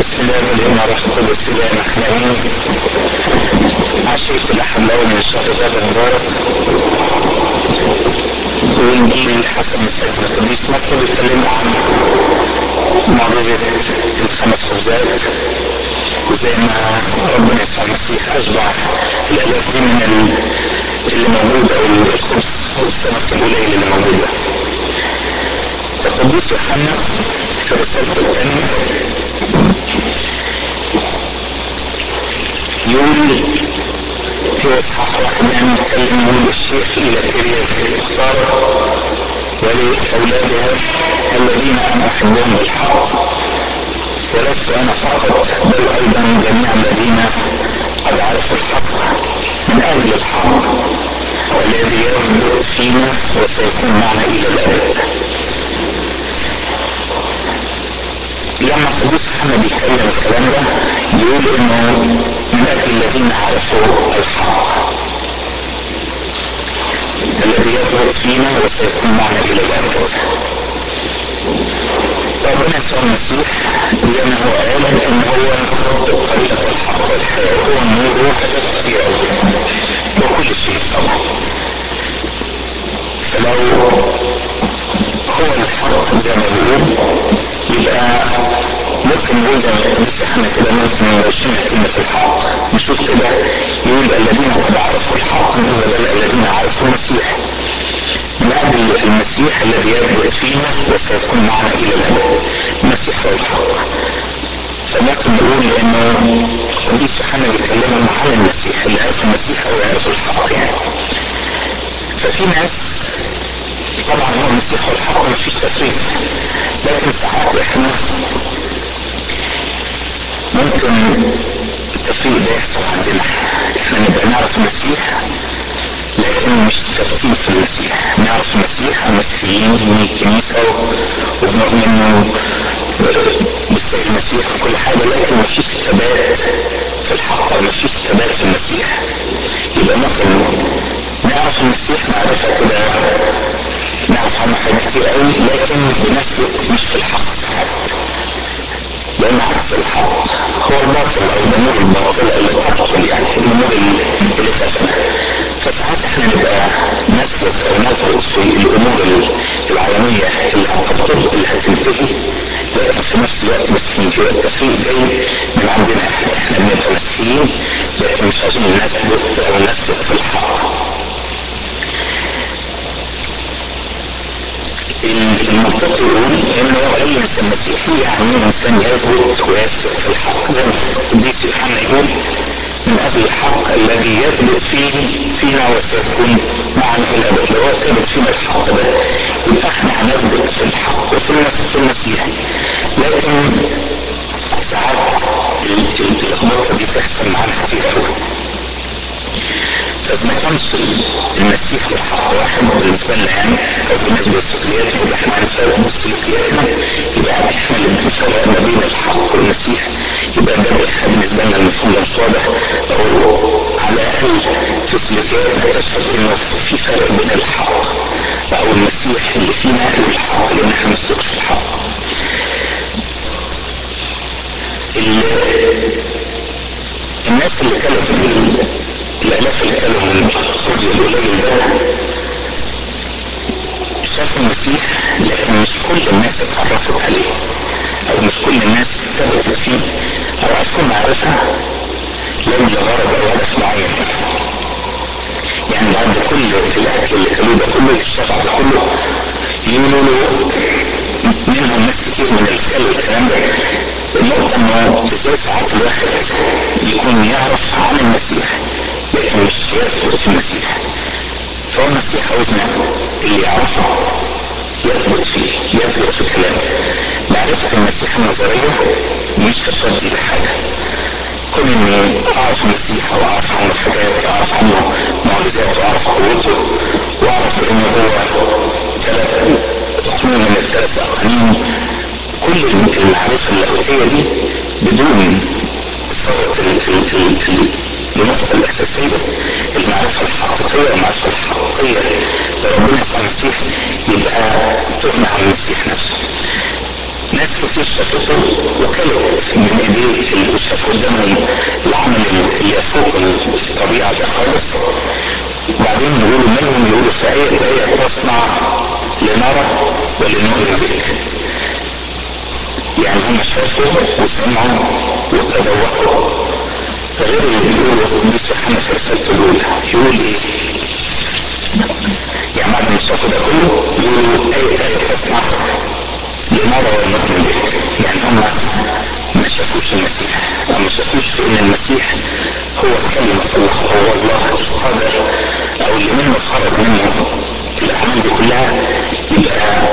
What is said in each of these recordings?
بسم الله والابن والروح القدس اله نحن امين عشية الاحد الاول من الشهر باب المبارك وانجيل حسب مساحة القديس متى بيتكلموا عن معجزة الخمس خبزات وزي ما ربنا يسوع المسيح اشبع الالاف دي من اللي موجود او الخبز والسمك القليل اللي موجود ده القديس يوحنا في رسالته الثانية يقول في اصحاح واحد يعني نتكلم يقول الشيخ الى كريا اختار ولاولادها الذين انا احبهم بالحق ولست انا فقط بل ايضا جميع الذين قد عرفوا الحق من اجل الحق والذي يثبت فينا وسيكون معنا الى الابد لما القديس يوحنا بيتكلم الكلام ده يقول انه من اجل الذين عرفوا الحق الذي يثبت فينا وسيكون معنا الى الابد ربنا يسوع المسيح زي ما هو قال ان هو الطريق والحق والحياه هو النور هو حاجات كتير قوي وكل شيء طبعا فلو هو الحق زي ما بيقول يبقى ممكن نقول زي ما القديس يوحنا كده ممكن نرشمها كلمة الحق نشوف كده يقول الذين قد عرفوا الحق من بدل الذين عرفوا المسيح من أجل المسيح الذي يثبت فينا وسيكون معنا إلى الأبد المسيح هو الحق فممكن نقول انه القديس يوحنا بيتكلم عن المسيح اللي عرف المسيح او يعرف الحق يعني ففي ناس طبعا هو المسيح هو الحق مفيش تفريق لكن ساعات احنا ممكن التفريق ده يحصل عندنا احنا نبقى نعرف المسيح لكن مش ثابتين في المسيح نعرف المسيح المسيحيين من الكنيسة وبنؤمن بالسيد المسيح وكل حاجة لكن مفيش ثبات في الحق مفيش ثبات في المسيح يبقى ممكن نعرف المسيح معرفة كده نعرف عنه حاجات كتير قوي لكن بنثبت مش في الحق ساعات لأن عكس الحق هو الباطل أو الأمور الباطلة اللي تبطل يعني الأمور اللي تفنى فساعات احنا نبقى نسلك أو نثبت في الأمور العالمية اللي هتبطل اللي هتنتهي لكن في نفس الوقت مسيحيين يبقى التفريق جاي من عندنا احنا احنا بنبقى مسيحيين لكن مش عايزين نثبت أو نثبت في الحق المنطق يقول انه اي انسان مسيحي يعني انسان يثبت ويثبت في الحق زي ما القديس يوحنا يقول من اجل الحق الذي يثبت فيه فينا وسيكون معنا الى الابد لو هو ثابت فينا الحق ده يبقى احنا هنثبت في الحق وفي في المسيح لكن ساعات اللخبطه دي تحصل معانا كتير قوي فإذا ما كانش المسيح والحق واحد بالنسبة لنا يعني أو بالنسبة لسلوكياتنا يبقى إحنا هنفرق بسلوكياتنا يبقى إحنا اللي بنفرق ما بين الحق والمسيح يبقى ده إحنا بالنسبة لنا المفهوم ده مش واضح أو على الأقل في سلوكياتنا تشهد إنه في فرق بين الحق أو المسيح اللي فينا والحق لأن إحنا نسلك في الحق. الناس اللي كانت الالاف اللي كانوا من الخبز القليل ده شافوا المسيح لكن مش كل الناس اتعرفت عليه او مش كل الناس ثبتت فيه او عرفوا معرفة لاجل غرض او هدف معين يعني بعد كل الاكل اللي كانوه ده كله الشبع ده كله يقولوا له منهم ناس كتير من اللي كانوا الكلام ده النقطة انه ازاي ساعات الواحد يكون يعرف عن المسيح لكن مش يثبت في المسيح فهو المسيح عاوزنا اللي يعرفه يثبت فيه يثبت في كلامه معرفة المسيح النظرية مش هتودي لحاجة كون اني اعرف المسيح واعرف عنه حاجات اعرف عنه معجزات واعرف قوته واعرف انه هو ثلاث اقنوم من الثلاث اقانيم كل المعرفة اللاهوتية دي بدون النقطة الأساسية المعرفة الحقيقية والمعرفة الحقيقية لربنا يسوع المسيح يبقى تغنى عن المسيح نفسه. ناس كتير شافته وكلت من ايديه اللي شاف قدامهم العمل اللي يفوق الطبيعه ده خالص وبعدين يقولوا منهم يقولوا في ايه ايه تصنع لنرى ولنؤمن بك يعني هم شافوا وسمعوا وتذوقوا غير اللي بيقولوا القديس يوحنا في رسالته الاولى يقول ايه؟ يعني بعد ما شافوا ده كله يقولوا ايه ايه تصنع لنرى ونؤمن بك يعني هم ما شافوش المسيح او ما شافوش في ان المسيح هو كلمة الله هو الله القادر او اللي منه خرج منه الاعمال دي كلها يبقى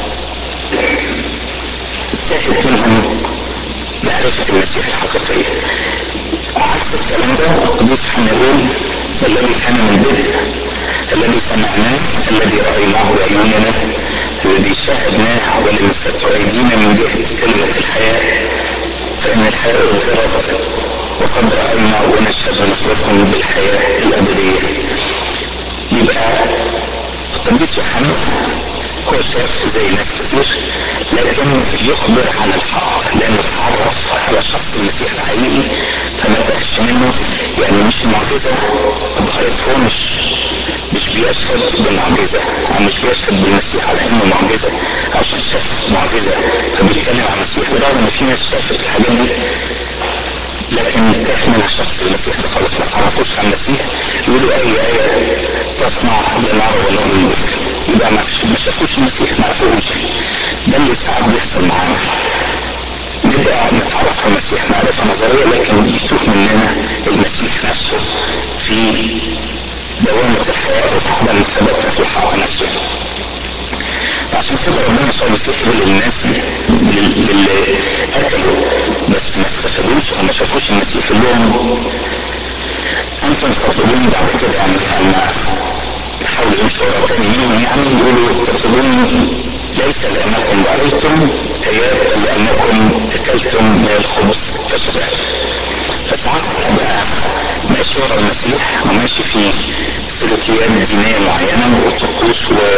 تاهت منهم معرفة المسيح الحقيقية عكس الكلام ده القديس يوحنا يقول الذي كان من بدء الذي سمعناه الذي رأيناه بعيوننا الذي شاهدناه ولمسته أيدينا من جهة كلمة الحياة فإن الحياة أظهرت وقد رأينا ونشهد ونخبركم بالحياة الأبدية يبقى القديس يوحنا هو شاف زي ناس كتير لكن يخبر عن الحق لانه اتعرف على شخص المسيح الحقيقي فما تاهش منه يعني مش معجزه ظهرت هو مش مش بيشهد بمعجزه او مش بيشهد بالمسيح على انه معجزه عشان شاف معجزه فبيتكلم عن المسيح برغم ان في ناس شافت الحاجات دي لكن تاه من الشخص المسيح ده خالص ما تعرفوش عن المسيح يقولوا اي ايه تصنع لنرى ونؤمن بك يبقى ما شافوش المسيح ما عرفوش ده اللي ساعات بيحصل معانا نبقى نتعرف على المسيح معرفة نظرية لكن يتوه مننا المسيح نفسه في دوامة الحياة وفي عدم ثباتنا في الحق نفسه عشان كده ربنا يسوع المسيح يقول للناس للي اكلوا بس ما استفادوش او ما شافوش المسيح يقول لهم انتم تطلبون بعد كده يعني لما حاولوا يمشوا ورا تاني منهم يعني يقولوا تطلبون ليس لانكم رايتم ايات لانكم اكلتم من الخبز فشبعتم فساعات ابقى ماشي ورا المسيح وماشي في سلوكيات دينيه معينه وطقوس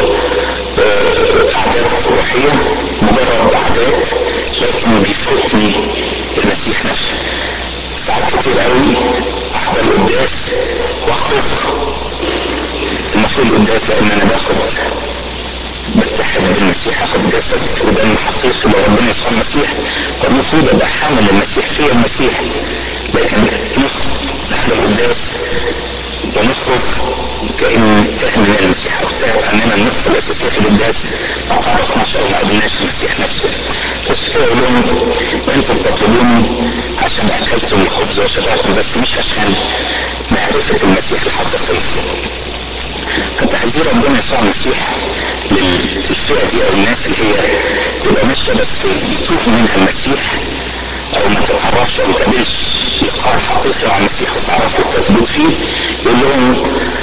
وعادات روحيه مجرد عادات لكن بيفوتني المسيح نفسه ساعات كتير قوي احضر القداس واخرج المفروض القداس لان انا باخد بتحد بالمسيح اخد جسد ودم حقيقي لربنا يسوع المسيح والمفروض ابقى حامل المسيح فيا المسيح لكن نحضر القداس ونخرج كأن تاه من المسيح او تاه عننا النقطة الأساسية في القداس ما تعرفناش أو ما قابلناش المسيح نفسه بس كده أقول لهم أنتم بتطلبوني عشان أكلتم الخبز وشبعتم بس مش عشان معرفة المسيح الحقيقي فتحذير ربنا يسوع المسيح للفئة دي أو الناس اللي هي تبقى ماشية بس يتوه منها المسيح أو ما تتعرفش أو ما تقابلش لقاء حقيقي مع المسيح وتعرف وتثبت فيه يقول لهم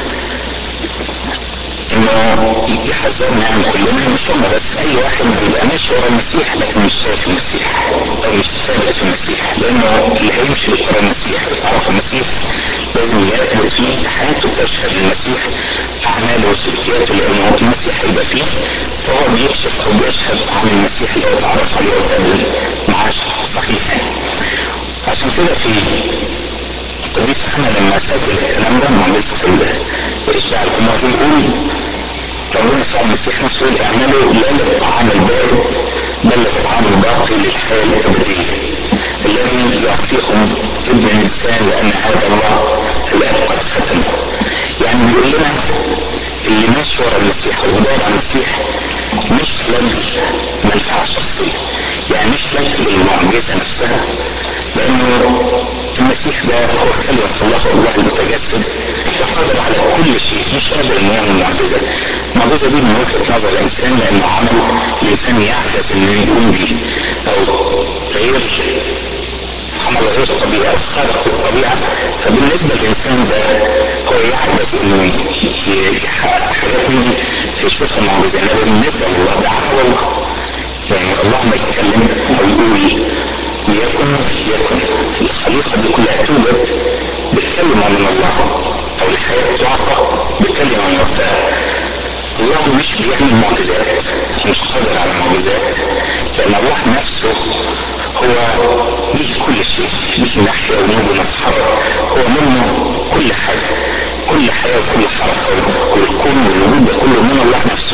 انه يحذرنا يعني كلنا مش هم بس اي واحد بيبقى ماشي ورا المسيح لكن مش شايف المسيح او مش ثابت في المسيح لانه اللي هيمشي ورا المسيح ويعرف المسيح لازم يثبت فيه حياته تشهد المسيح اعماله وسلوكياته لانه المسيح هيبقى فيه فهو بيكشف او بيشهد عن المسيح اللي هو اتعرف عليه وتقابل معاه صحيح عشان كده في القديس يوحنا لما سجل الكلام ده معجزة الإشباع الأمة بيقول ربنا يسوع المسيح نفسه يقول اعملوا لا للطعام البارد بل للطعام الباقي للحياة الأبدية الذي يعطيكم ابن الإنسان لأن هذا الله الآب قد ختمه يعني بيقول لنا اللي ماشي ورا المسيح او بيدور على المسيح مش لاجل منفعة شخصية يعني مش لاجل المعجزة نفسها لأنه المسيح ده هو كلمة الله الله المتجسد وقادر على كل شيء مش قادر انه يعمل معجزة المعجزة دي من وجهة نظر الإنسان لأنه عمل الإنسان يعجز إنه يقوم به أو غير عمل غير طبيعي او خارق للطبيعه فبالنسبه للانسان ده هو يعجز انه يحقق حاجات من يشوفها معجزه انما بالنسبه لله ده عمل الله يعني الله ما يتكلم او يقول يكن يكن الخليقه دي كلها توجد بالكلمه من الله او الحياه تعطى بالكلمه من الله الله مش بيعمل معجزات مش قادر على معجزات لان الله نفسه هو به كل شيء به نحيا ونوب ونتحرك هو منه كل حاجة كل حياة وكل حركة والكون والوجود ده كله من الله نفسه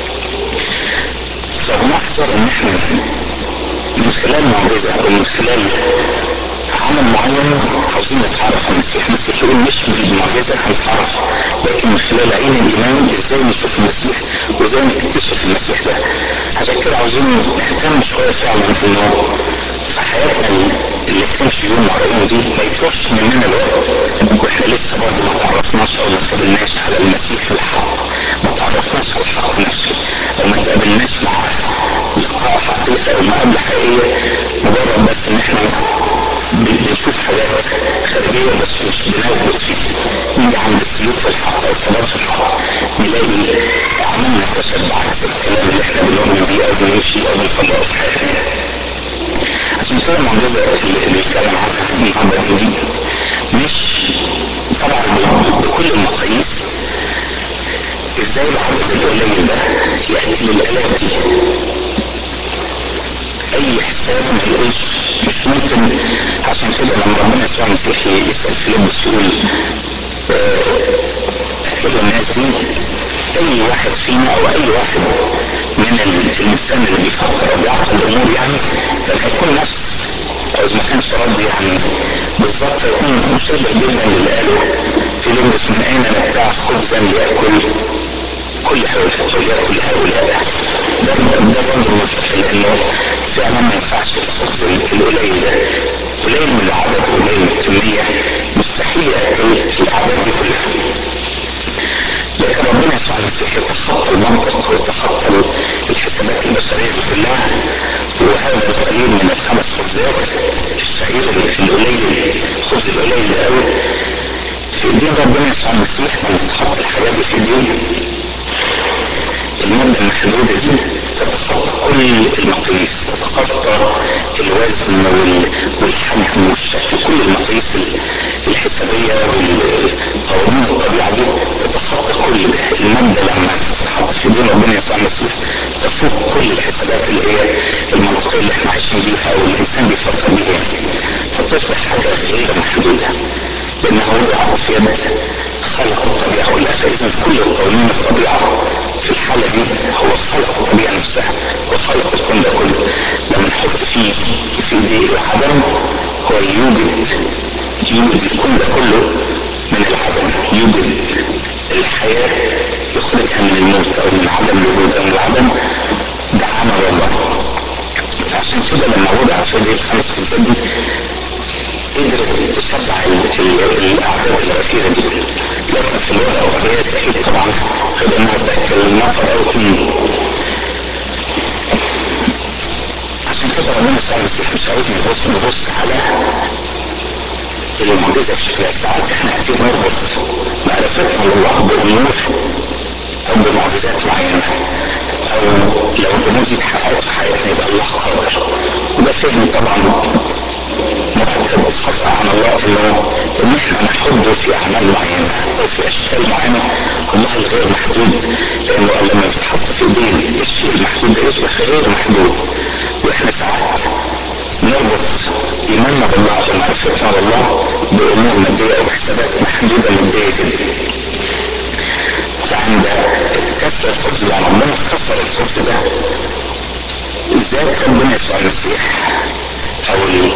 فبنحذر ان احنا من خلال معجزة او من خلال عمل معين عاوزين نتعرف على المسيح المسيح يقول مش بالمعجزة هنتعرف لكن من خلال عين الإيمان ازاي نشوف المسيح وازاي نكتشف المسيح ده عشان كده عاوزين نهتم شوية فعلا انه في حياتنا اللي بتمشي يوم ورا يوم دي ما يطولش مننا الوقت واحنا لسه برضه ما تعرفناش او ما تقابلناش على المسيح الحق ما تعرفناش على الحق نفسه او ما تقابلناش معاه لقاء حقيقي او مقابله حقيقيه مجرد بس ان احنا بنشوف حاجات خارجية بس مش بنثبت فيها نيجي عند السلوك في الحق أو الثبات في الحق نلاقي عملنا فشل بعكس الكلام اللي احنا بنؤمن بيه أو بنمشي أو بنطبقه في حياتنا عشان كده المعجزة اللي بيتكلم عنها النهارده الإنجيل مش طبعا بكل المقاييس ازاي العدد القليل ده يأتي للآلاف دي اي حساب ما يقولش مش ممكن عشان كده لما ربنا يسوع المسيح يسال فيلبس يقول اكل الناس دي اي واحد فينا او اي واحد من الانسان اللي بيفكر او بيعقل الامور يعني كان هيكون نفس او اذا ما كانش رد يعني بالظبط هيكون مشابه جدا للي قاله فيلبس من اين نبتاع خبزا ليأكل كل هؤلاء وليأكل هؤلاء ده ده برضه منطقي لانه فعلا ما ينفعش الخبز القليل ده قليل من العدد قليل من الكمية مستحيل يأكل الأعداد دي كلها لكن ربنا يسوع المسيح يتخطى المنطق ويتخطى الحسابات البشرية دي كلها وهذا القليل من الخمس خبزات الشعير القليل الخبز القليل ده قوي في ايدين ربنا يسوع المسيح لما تتحط الحاجات دي في ايديه المدة المحدودة دي تتخطى كل المقاييس تتخطى الوزن والحجم والشكل كل المقاييس الحسابية والقوانين الطبيعة دي تتخطى كل ده المادة لما تتحط في دين ربنا يسوع المسيح تفوق كل الحسابات اللي هي المنطقية اللي احنا عايشين بيها او الانسان بيفكر بيها فتصبح حاجة غير محدودة لانها وضعت في يد خلق الطبيعة كلها فاذا كل قوانين الطبيعة في الحالة دي هو خلق الطبيعة نفسها وخلق الكون ده كله لما نحط فيه في ايديه العدم هو يوجد يوجد الكون ده كله من العدم يوجد الحياة يخرجها من الموت او من عدم الوجود او من العدم ده عمل الله فعشان كده لما وضع في ايديه الخمس خبزات دي قدرت تشبع الاعداد الغفيره دي لكن في الورقه وهي يستحيل طبعا غير انها تاكل نفر او اثنين عشان كده ربنا يسوع المسيح مش عاوز نبص نبص على المعجزه بشكل ساعات احنا كتير نربط معرفتنا لله بامور او بمعجزات معينه او لو الامور دي اتحققت في حياتنا يبقى الله قادر وده فهم طبعا مركب خطأ عن الله انه ان احنا نحبه في اعمال معينه او في اشكال معينه الله الغير محدود لانه لما بيتحط في ايدين الشيء المحدود ده يصبح غير محدود واحنا ساعات نربط ايماننا بالله او معرفتنا بالله بامور ماديه او بحسابات محدوده ماديه جدا فعند كسر الخبز لما ربنا كسر الخبز ده ذات ربنا يسوع المسيح او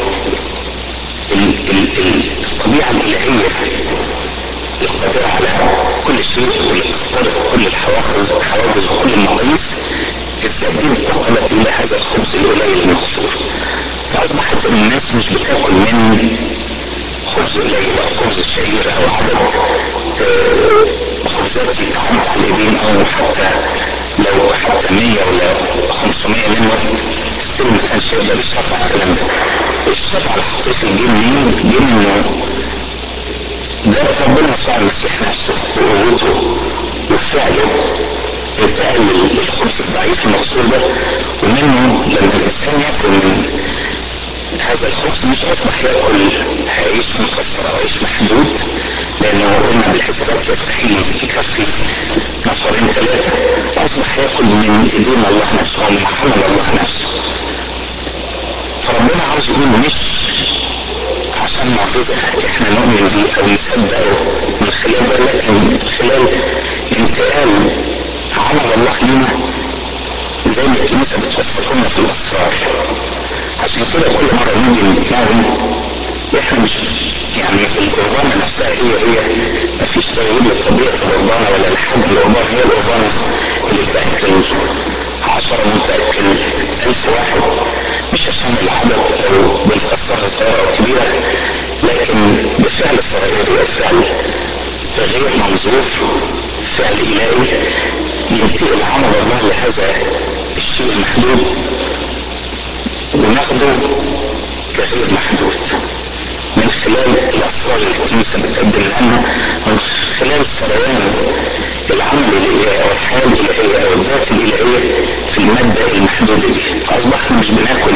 الطبيعة الإلهية القادرة على كل شيء واللي تخترق كل الحواجز الحواجز وكل المقاييس الزبدين انتقلت إلى هذا الخبز القليل المكسور فأصبحت الناس مش بتاكل من خبز قليل أو خبز شعير أو عدد خبزات يتعمل على الإيدين أو حتى لو حتى 100 ولا 500 منه ستيل ما كانش يقدر يشبع الكلام ده الشبع الحقيقي جه منين؟ جه منه ده ربنا يسوع المسيح نفسه وقوته وفعله انتقل للخبز الضعيف المكسور ده ومنه لما الانسان ياكل من هذا الخبز مش اصبح ياكل عيش مكسر او عيش محدود لانه قلنا بالحسابات يستحيل يكفي نفرين ثلاثه اصبح ياكل من ايدين الله نفسه ومن عمل الله نفسه فربنا عاوز يقول مش عشان معجزة احنا نؤمن بيه او نصدقه من خلال ده لكن من خلال انتقال عمل الله لينا زي ما الكنيسة بتوثق لنا في الاسرار عشان كده كل مرة نيجي نتناول احنا مش يعني القربانة نفسها هي هي مفيش تغيير لطبيعة القربانة ولا لحد القربانة هي القربانة اللي بتأكل عشرة من تأكل ألف واحد مش عشان العدد أو بنفسرها صغيرة أو كبيرة لكن بفعل سرائري أو فعل غير منظور فعل إلهي ينتقل عمل الله لهذا الشيء المحدود وناخده كغير محدود من خلال الاسرار اللي الكنيسه بتقدم لنا من خلال سريان العمل الالهي او الحياه الالهيه او الذات الالهيه في الماده المحدوده دي فاصبحنا مش بناكل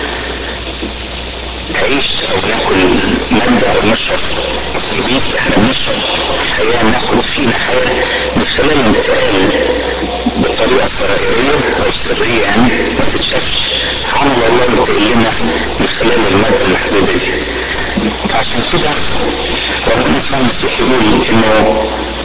عيش او ناكل ماده او نشرب نبيت احنا بنشرب حياه ناخد فينا حياه من خلال انتقال بطريقه سرائريه او سريه يعني ما تتشافش عمل الله ينتقل لنا من خلال الماده المحدوده دي فعشان كده ربنا يسوع المسيح يقول انه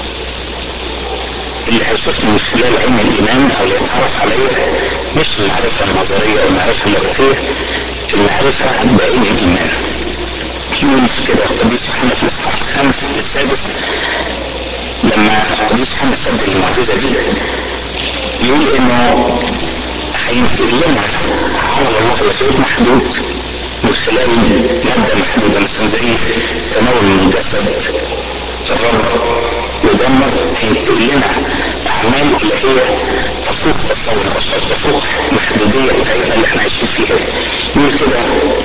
اللي هيشوفني من خلال علم الايمان او اللي يتعرف عليا مش المعرفه النظريه او المعرفه اللاهوتيه المعرفه بعلم الايمان يقول في كده القديس يوحنا في الاصحاح الخامس السادس لما القديس يوحنا سجل المعجزه دي يقول انه هينتقل لنا عمل الله غير محدود من خلال مادة محدودة مثلا زي تناول من جسد الرب ودمه هينتقل لنا أعمال إلهية تفوق تصور البشر تفوق محدودية بتاعتنا اللي احنا عايشين فيها يقول كده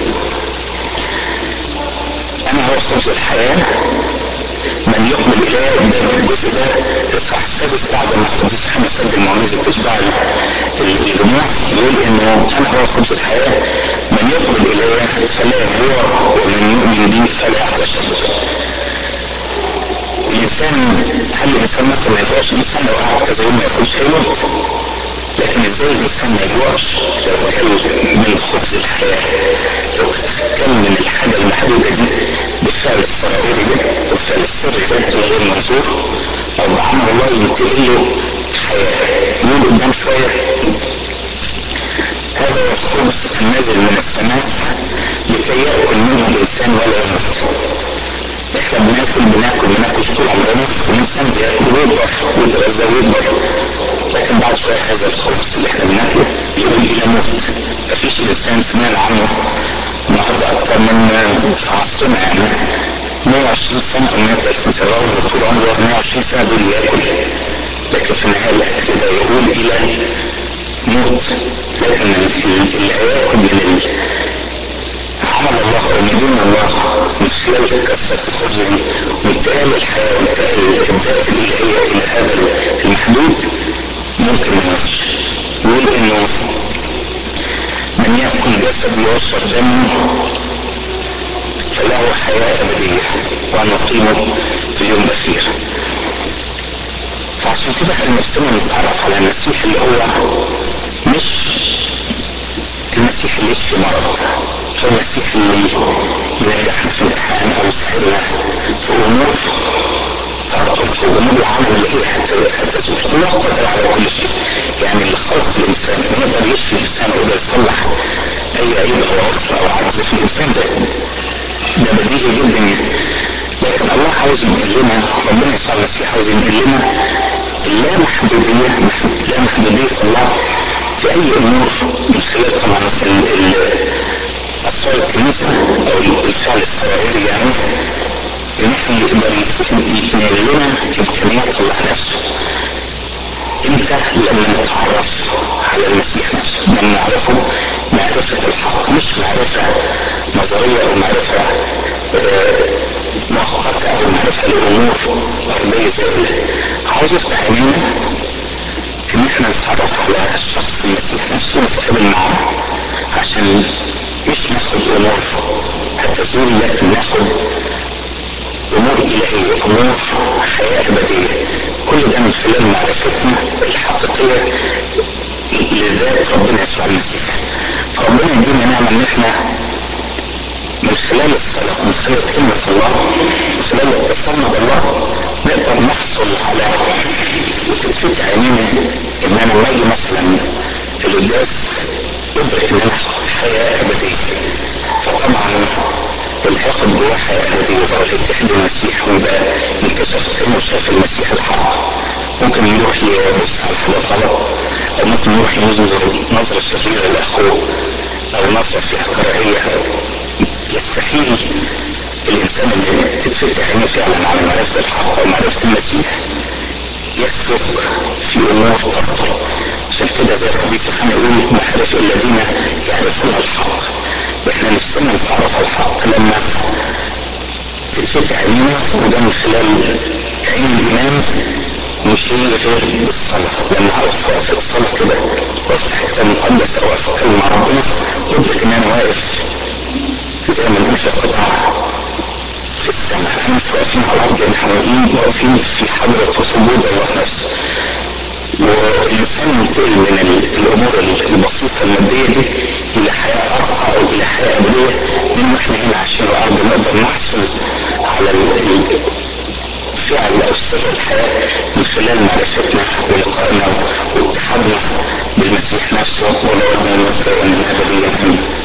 أنا هو خبز الحياة من يقبل إلي ده الجزء ده الإصحاح السادس بعد ما القديس يوحنا سجل معجزة إشباع الجموع يقول إنه أنا هو خبز الحياة من يقبل إلي فلا يجوع ومن يؤمن بي فلا يعطش الإنسان هل الإنسان مثلا ما يجوعش الإنسان لو قعد كذا يوم ما ياكلش هيموت لكن ازاي الانسان ما يجوعش لو كل من خبز الحياه لو كل من الحاجه المحدوده دي بالفعل السرائري ده بالفعل السري ده الغير منظور او بعمل الله ينتقل له حياه يقول قدام شويه هذا هو الخبز النازل من السماء لكي ياكل منه الانسان ولا يموت احنا بناكل بناكل بناكل طول عمرنا والانسان بياكل ويكبر ويتغذى ويكبر لكن بعد شويه هذا الخبز اللي احنا بناكله يقول الى موت مفيش انسان سمعنا عنه النهارده اكتر من في عصرنا يعني 120 سنه او 130 سنه رغم طول عمره 120 سنه دول ياكل لكن في النهايه الاكل ده يقول الى موت لكن اللي هياكل من عمل الله او مدين الله من خلال كسرة الخبز دي وانتقال الحياة وانتقال الذات الإلهية إلى هذا المحدود ممكن ما يموتش يقول إنه من يأكل جسدي ويشرب دمي فله حياة أبدية ونقيمه في اليوم الأخير فعشان كده احنا نفسنا نتعرف على المسيح اللي هو مش المسيح اللي يشفي مرض هو المسيح اللي ينجحنا في امتحان او يساعدنا في امور في امور العالم اللي هي هتزول الله قادر على كل شيء يعني اللي خلق الانسان يقدر يشفي الانسان ويقدر يصلح اي عيب او عطف او عجز في الانسان ده ده بديهي جدا لكن الله عاوز ينقل لنا ربنا يسوع المسيح عاوز ينقل لنا لا محدودية لا محدودية الله في أي أمور من خلال طبعا أسرار الكنيسة أو الفعل السرائري يعني إن إحنا يقدر يتنقل لنا إمكانيات الله نفسه إمتى لما نتعرف على المسيح نفسه لما نعرفه معرفة الحق مش معرفة نظرية أو معرفة مؤقتة أو معرفة لأمور أرضية زائلة عاوز يفتح عينينا إن إحنا نتعرف على شخص المسيح نفسه ونتقابل معاه عشان مش ناخد أمور هتزول لكن ناخد أمور إلهية أمور حياة أبدية كل ده من خلال معرفتنا الحقيقية لذات ربنا يسوع المسيح فربنا يدينا نعمة ان احنا من خلال الصلاة من خلال كلمة الله من خلال اتصالنا بالله نقدر نحصل على وتتفتح عينينا ان انا لما اجي مثلا القداس ادرك ان انا هاخد حياة ابدية فطبعا اللي هياخد جواه حياة ابدية بقى يتحد المسيح ويبقى ينكشف كانه شاف المسيح الحق ممكن يروح يبص على حاجات غلط او ممكن يروح ينظر نظرة شريرة لاخوه او نظرة فيها كراهية يستحيل الانسان اللي تتفتح عينيه فعلا على معرفة الحق او معرفة المسيح يسلك في امور ترضى عشان كده زي القديس يوحنا يقول معرف الذين يعرفون الحق احنا نفسنا نتعرف على الحق لما تتفتح عينينا وده من خلال عين الايمان مش هي غير الصلاة لما اقف وقفة صلاة كده وافتح كتاب مقدس او اقف اتكلم مع ربنا ادرك ان انا واقف زي ما نقول في قطعة في السماء احنا مش واقفين على الارض احنا واقفين في حضرة وسجود الله نفسه والانسان ينتقل من الامور البسيطة المادية دي الى حياة ارقى او الى حياة ابدية من احنا هنا عايشين على الارض نقدر نحصل على فعل او سر الحياة من خلال معرفتنا ولقائنا واتحادنا بالمسيح نفسه ولو من الابدية امين